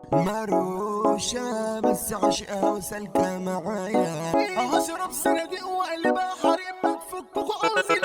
مروشة بس عشقها وسلكة معايا هشرب صناديق واقلبها حريم ما تفككوا عاوزين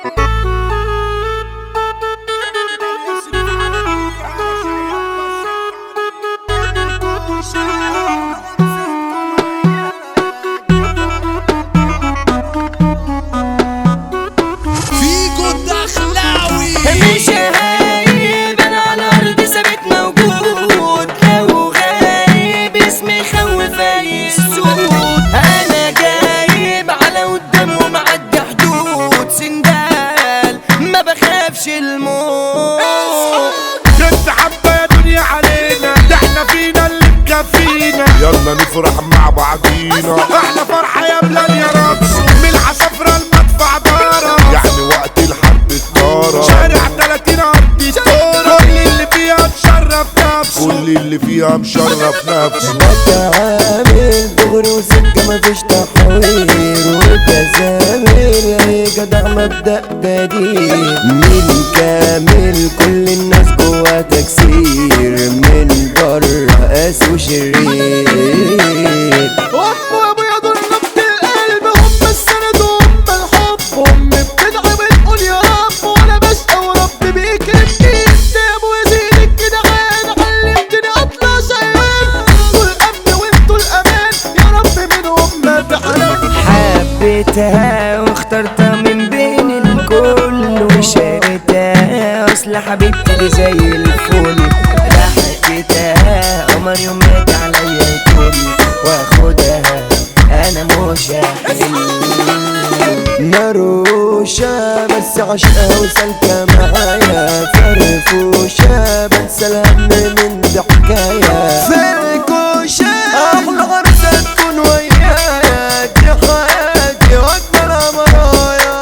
فيكو الدخلاوي مش هايب انا على الارض ثابت موجود لو غايب اسمي خوف اي السود انا جايب على قدام ومعدي حدود سندال ما بخافش الموت انت حبة يا دنيا علينا ده احنا فينا اللي مكفينا يلا نفرح مع بعضينا احلى فرحة يا بلاد يا رب من العصافرة المدفع دارة يعني وقت الحرب الطارة شارع 30 ارض الدورة كل اللي فيها تشرف نفسه كل اللي فيها مشرف نفسه بتعامل دغري وسكة مفيش تحوير وتزامير يا جدع مبدأ بديل من كامل كل الناس جوا تكسير من بره قاس وشرير أم وأبويا دول نبض القلب هم السند وهم الحب هم بتدعي بتقول يا رب وأنا بشقى ورب بيكرمني أنت يا أبويا زينك كده عين علمتني أطلع شيان انتوا الأمن وأنتوا الأمان يا رب منهم ما في حنان حبيتها واخترتها من بين الكل وشاريتها اصل حبيبتي دي زي الفل ضحكتها قمر يوم مات عليا الكل واخدها انا مش هحل مروشة بس عشقها وسلكة معايا فرفوشة بنسى الهم من ضحكايا فركوشة أحلى عرسة تكون ويايا دي حياتي وأجمل أمرايا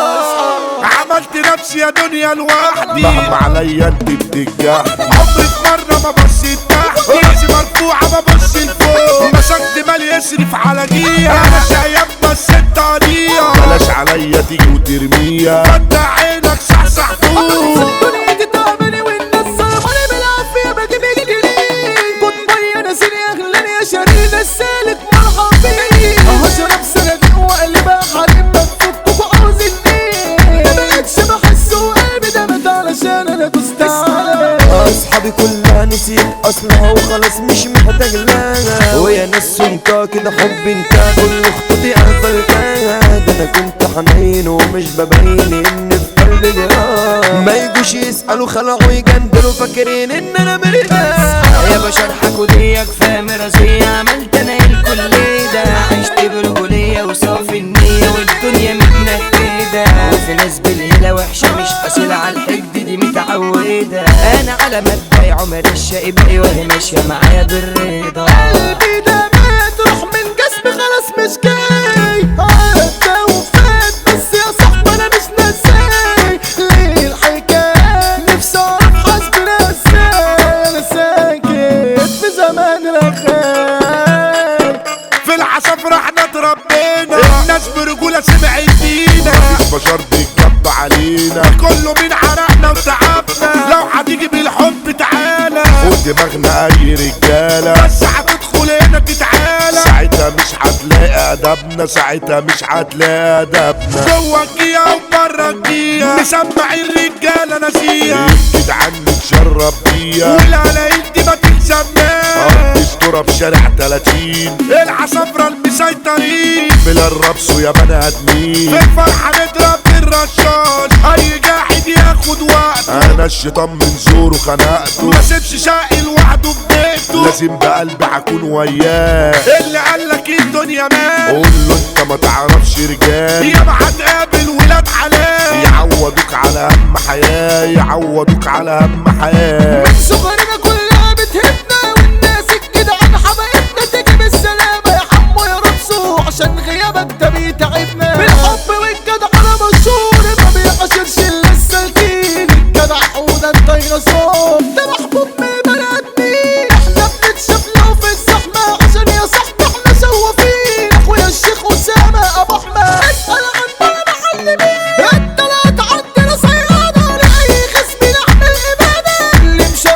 عملت نفسي يا دنيا لوحدي مهما عليا انت بتنجحني عمري في مرة ما بصيت تحت راسي مرفوعة ما ببص لفوق مسكت مالي يصرف على جيها انا شايف بصيت عليها بلاش عليا تيجي وترميها فتح عينك صحصح فوق دنيتي تعباني والناس صرفاني بالعافية بجيب جنيه كنت مية ناسيني اغلاني يا شريد السالك مرحب بيه هشرب صناديق واقلبها حريم بفككوا عاوزين ايه ما بقتش بحس وقلبي دمت علشان انا دوست عليه أصحابي كلها نسيت أصلها وخلاص مش محتاج لها ويا ناس سمكة كده حب انت كل خطوطي قفلتها ده أنا كنت حنين ومش ببين إن في قلبي جراح ما يجوش يسألوا خلعوا يجندلوا فاكرين إن أنا مرتاح يا بشر حكوا ديك فاهم راسية عملت انا الكل ده عشت برجولية وصافي النية والدنيا متنكدة وفي ناس بالهيلة وحشة مش قاسية على الحقد دي متعودة انا على مبدأ عمر الشقي وهي ماشية معايا بالرضا قلبي ده مات روح من جسمي خلاص مش جاي عدى وفات بس يا صاحبي انا مش ناساي ليه الحكاية نفسي اعرف حسبنا ازاي انا ساكت في زمان رخاي في العصافرة احنا اتربينا الناس برجولة سمعت فينا مفيش بشر بيتجب علينا كله من عرقنا وتعبنا لو هتيجي بالحب تعالى فوق دماغنا اي رجالة بس هتدخل هنا تتعالى ساعتها مش هتلاقي ادبنا ساعتها مش هتلاقي ادبنا جوه الجيا وبره الجيا مسمع الرجاله ناسيها يمكن عني تشرب بيها والعلايين دي ما تتسماش اسطورة في شارع 30 العصافرة المسيطرين بلا الربس ويا بني ادمين في الفرحة نضرب بالرشاش اي جاحد ياخد وقته انا الشيطان من زوره خنقته ما سيبش شقي لوحده في بيته لازم بقلبي هكون وياه اللي قالك الدنيا مات قول له انت ما تعرفش رجال يا ما هتقابل ولاد حلال يعوضوك على هم حياة يعوضوك على هم حياة صغرنا كلها بتهبنا والناس الجدعان حبايبنا تيجي بالسلامة يا حمو يا رقصو عشان غيابك ده بيتعبنا بالحب والجدع انا مشهور ما بيعاشرش الا السالكين الجدع حوده الديناصور ده محبوب من البني ادمين احنا بنتشاف لو في الزحمة عشان يا صاحبي احنا شوافين اخويا الشيخ اسامة ابو احمد اسأل عنا محل مين انت لا تعدي صيادة لاي خصم نعمل ابادة اللي مش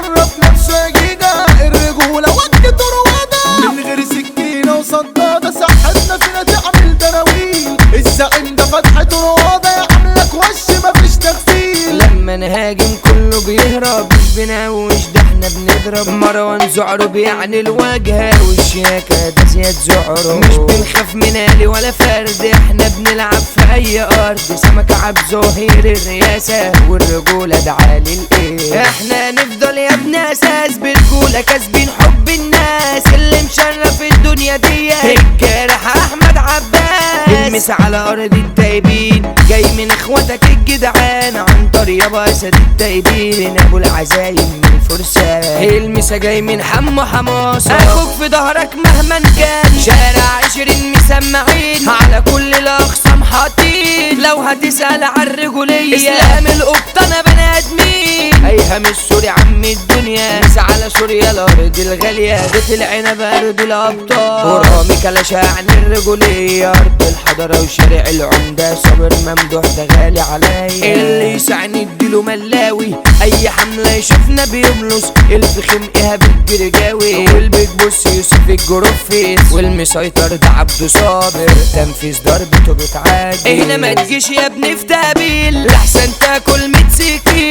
بنهوش ده احنا بنضرب مروان زعره بيعني الواجهة والشياكة ده زياد زعره مش بنخاف من آلي ولا فرد احنا بنلعب في اي ارض سمكة عب ظهير الرياسة والرجولة ده عالي الايه احنا نفضل يا ابن اساس برجولة كاسبين حب الناس اللي مشرف الدنيا دي الجارح احمد عباس المس على ارض التايبين جاي من اخواتك الجدعان عن طريق ابو اسد التايبين ابو العزايم من فرسان المسا جاي من حمو حماصة اخوك في ظهرك مهما كان شارع عشرين مسمعين على كل الاقسام حاطين لو هتسأل عن الرجولية اسلام القبطة انا بني ادمين ايهم السوري عم الدنيا ناس على سوريا الارض الغالية بيت العنب ارض الابطال ورامي كلاشة عن الرجولية ارض الحضرة وشارع العمدة صابر ممدوح ده غالي عليا اللي يسعني اديله ملاوي اي حملة يشوفنا بيملص الفخم ايهاب الجرجاوي والبيج بوس يوسف الجروفيس والمسيطر ده عبده صابر تنفيذ ضربته بتعادل هنا ما تجيش يا ابني في تقابيل لحسن تاكل ميت سكين